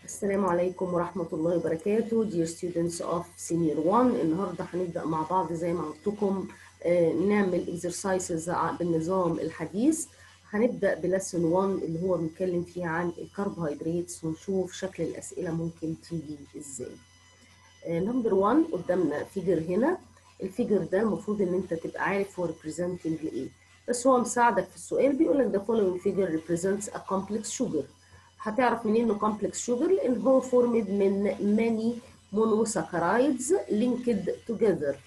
السلام عليكم ورحمة الله وبركاته Dear students of senior 1 النهاردة هنبدأ مع بعض زي ما قلت لكم آه، نعمل exercises ع- بالنظام الحديث هنبدأ بلسن 1 اللي هو بنتكلم فيه عن الكربوهيدرات ونشوف شكل الأسئلة ممكن تيجي ازاي نمبر 1 قدامنا فيجر هنا الفيجر ده المفروض ان انت تبقى عارف هو representing لايه بس هو مساعدك في السؤال بيقول لك the following figure represents a complex sugar هتعرف منين انه complex sugar لان هو formed من many monosaccharides linked together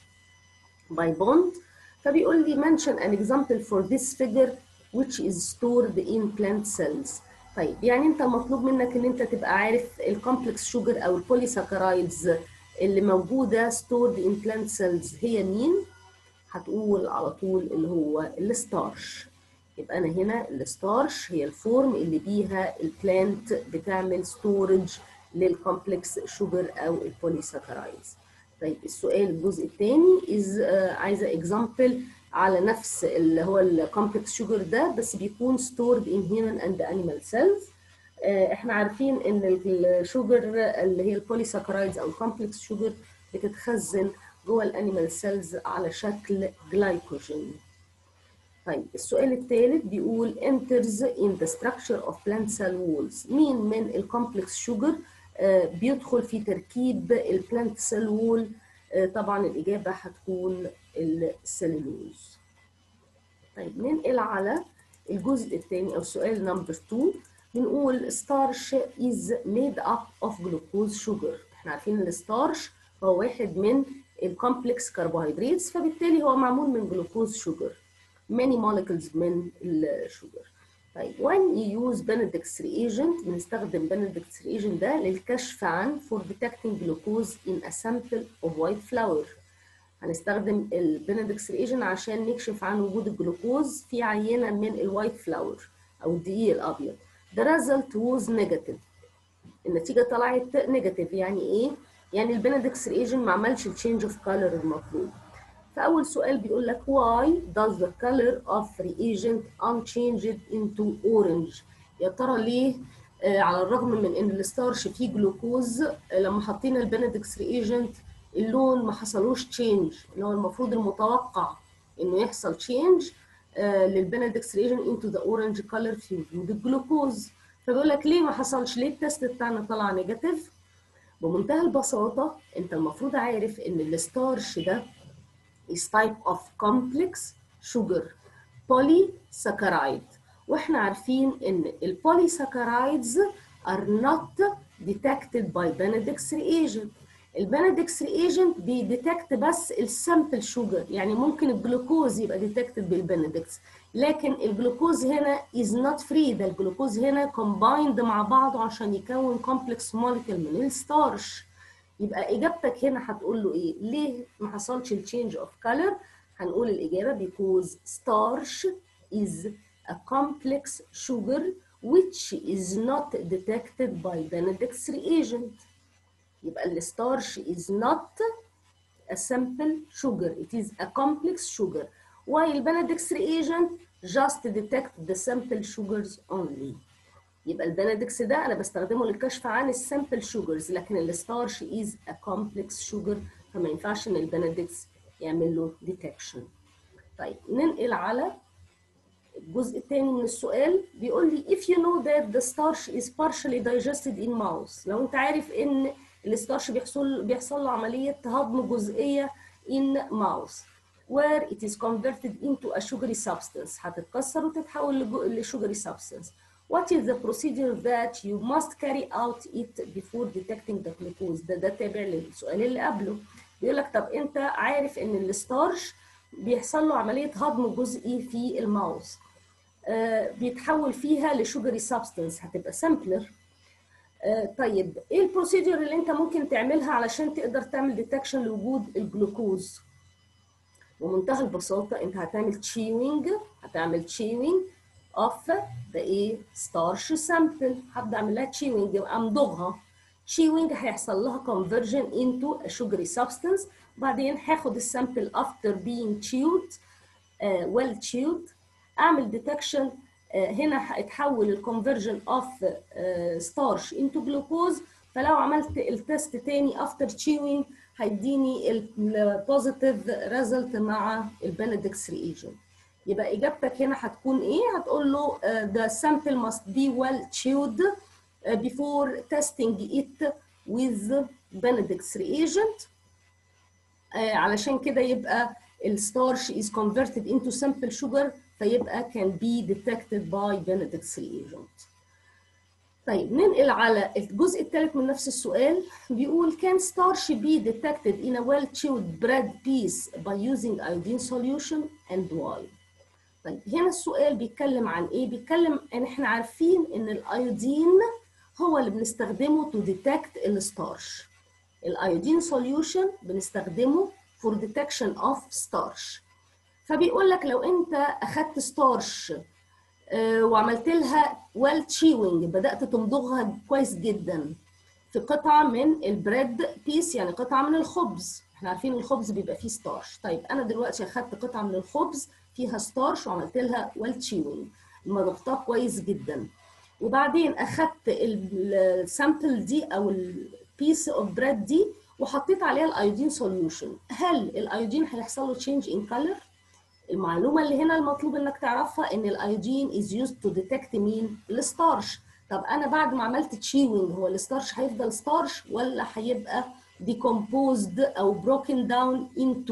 by bond فبيقول لي mention an example for this figure which is stored in plant cells طيب يعني انت مطلوب منك ان انت تبقى عارف الكومبلكس شوجر او البوليساكرايدز اللي موجوده stored in plant cells هي مين هتقول على طول اللي هو الستارش يبقى انا هنا الستارش هي الفورم اللي بيها البلانت بتعمل ستورج للكومبلكس شوجر او البوليساكرايدز طيب السؤال الجزء الثاني از عايزه اكزامبل على نفس اللي هو الكومبلكس شوجر ده بس بيكون stored in human and animal cells آه، احنا عارفين ان الشوجر اللي هي البوليساكرايدز او الكومبلكس شوجر بتتخزن جوه الانيمال سيلز على شكل جلايكوجين طيب السؤال الثالث بيقول enters in the structure of plant cell walls مين من الكومبلكس شوجر بيدخل في تركيب البلانت سيل وول طبعا الإجابة هتكون السلولوز طيب ننقل على الجزء الثاني أو السؤال نمبر 2 بنقول starch is made up of glucose sugar احنا عارفين ان الستارش هو واحد من الكومبلكس كربوهيدراتس فبالتالي هو معمول من جلوكوز شوجر many molecules من الشوجر طيب when you use Benedict's reagent بنستخدم Benedict's reagent ده للكشف عن for detecting glucose in a sample of white flour هنستخدم البندكس reagent عشان نكشف عن وجود الجلوكوز في عينة من الوايت فلاور أو الدقيق الأبيض the result was negative النتيجة طلعت نيجاتيف يعني إيه؟ يعني البندكس reagent ما عملش التشينج اوف كولر المطلوب فأول سؤال بيقول لك why does the color of reagent unchanged into orange يا ترى ليه آه على الرغم من ان الستارش فيه جلوكوز آه لما حطينا البندكس ريجنت اللون ما حصلوش تشينج اللي هو المفروض المتوقع انه يحصل تشينج آه للبندكس ريجنت into the orange color في وجود الجلوكوز فبيقول لك ليه ما حصلش ليه التست بتاعنا طلع نيجاتيف بمنتهى البساطة انت المفروض عارف ان الستارش ده is type of complex sugar polysaccharide واحنا عارفين ان البوليساكرايدز are not detected by Benedict's reagent البندكس reagent بيديتكت بس السامبل شوجر يعني ممكن الجلوكوز يبقى ديتكتد بالبندكس لكن الجلوكوز هنا is not free ده الجلوكوز هنا combined مع بعضه عشان يكون complex molecule من الستارش يبقى اجابتك هنا هتقول له ايه ليه ما حصلش التشينج اوف كولر هنقول الاجابه because starch is a complex sugar which is not detected by Benedict's reagent يبقى الستارش is not a simple sugar it is a complex sugar while Benedict's reagent just detect the simple sugars only يبقى البندكس ده انا بستخدمه للكشف عن السامبل شوجرز لكن الستارش از ا كومبلكس شوجر فما ينفعش ان البندكس يعمل له ديتكشن طيب ننقل على الجزء الثاني من السؤال بيقول لي if you know that the starch is partially digested in mouse لو انت عارف ان الستارش بيحصل بيحصل له عمليه هضم جزئيه in mouse where it is converted into a sugary substance هتتكسر وتتحول لشوجري substance What is the procedure that you must carry out it before detecting the glucose؟ ده ده تابع للسؤال اللي قبله. بيقول لك طب انت عارف ان الستارش بيحصل له عمليه هضم جزئي في الماوس. آه بيتحول فيها لشوجري سبستنس هتبقى سامبلر. آه طيب ايه البروسيدور اللي انت ممكن تعملها علشان تقدر تعمل ديتكشن لوجود الجلوكوز؟ بمنتهى البساطه انت هتعمل تشيوينج هتعمل تشيوينج اوف ذا ايه ستارش سامبل هبدا اعمل لها تشيوينج امضغها تشيوينج هيحصل لها conversion into a sugary substance بعدين هاخد السامبل after being chewed uh, well chewed اعمل detection هنا هيتحول الكونفرجن اوف ستارش انتو جلوكوز فلو عملت التست تاني افتر تشيوينج هيديني البوزيتيف ريزلت مع البندكس ريجن يبقى اجابتك هنا هتكون ايه هتقول له the sample must be well chewed before testing it with Benedict's reagent علشان كده يبقى الستارش is converted into sample sugar فيبقى can be detected by Benedict's reagent. طيب ننقل على الجزء الثالث من نفس السؤال بيقول can starch be detected in a well chewed bread piece by using iodine solution and why؟ طيب هنا السؤال بيتكلم عن ايه؟ بيتكلم ان احنا عارفين ان الايودين هو اللي بنستخدمه to detect الستارش. الايودين solution بنستخدمه for detection of starch. فبيقول لك لو انت اخدت ستارش وعملت لها ويل تشيوينج بدات تمضغها كويس جدا في قطعه من البريد بيس يعني قطعه من الخبز احنا عارفين الخبز بيبقى فيه ستارش طيب انا دلوقتي اخدت قطعه من الخبز فيها ستارش وعملت لها ويل تشيوينج مضغتها كويس جدا وبعدين اخدت السامبل دي او البيس اوف بريد دي وحطيت عليها الايودين سوليوشن هل الايودين هيحصل له تشينج ان كلر المعلومه اللي هنا المطلوب انك تعرفها ان الايودين از يوزد تو ديتكت مين الستارش طب انا بعد ما عملت تشيوينج هو الستارش هيفضل ستارش ولا هيبقى decomposed او broken down into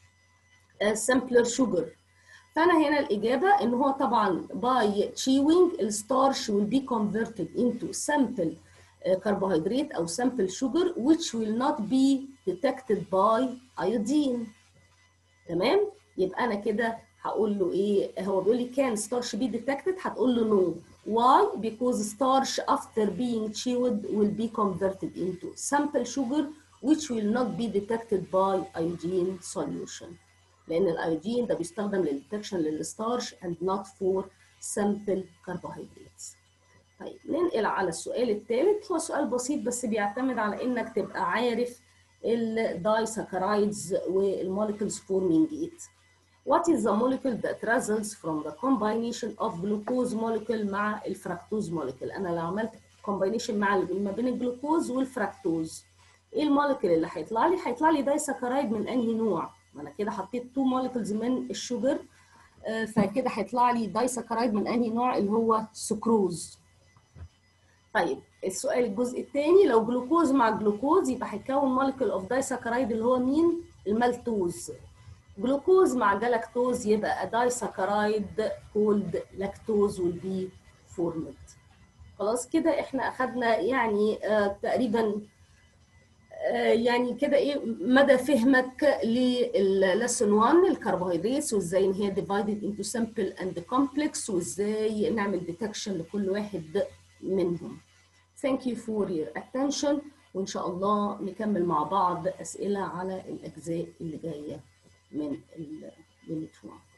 simpler sugar فانا هنا الاجابه ان هو طبعا by chewing الستارش will be converted into sample carbohydrate او sample sugar which will not be detected by iodine تمام يبقى انا كده هقول له ايه هو بيقول لي can starch be detected هتقول له no why because starch after being chewed will be converted into sample sugar which will not be detected by iodine solution لان الايودين ده بيستخدم للديتكشن للستارش and not for sample carbohydrates طيب ننقل على السؤال الثالث هو سؤال بسيط بس بيعتمد على انك تبقى عارف الدايساكرايدز والموليكولز forming it What is the molecule that results from the combination of glucose molecule مع الفركتوز molecule؟ أنا لو عملت combination مع ما بين الجلوكوز والفركتوز إيه المولكيول اللي هيطلع لي؟ هيطلع لي دايساكرايد من أنهي نوع؟ ما أنا كده حطيت تو molecules من الشوجر فكده هيطلع لي دايساكرايد من أنهي نوع اللي هو سكروز. طيب السؤال الجزء الثاني لو جلوكوز مع جلوكوز يبقى هيكون مولكيول اوف دايساكرايد اللي هو مين؟ المالتوز. جلوكوز مع جلاكتوز يبقى دايساكرايد كولد لاكتوز will be formed خلاص كده احنا اخدنا يعني آه تقريبا آه يعني كده ايه مدى فهمك لللسون 1 الكربوهيدرات وازاي ان هي divided into simple and complex وازاي نعمل ديتكشن لكل واحد منهم thank you for your attention وان شاء الله نكمل مع بعض اسئله على الاجزاء اللي جايه من اليونت 1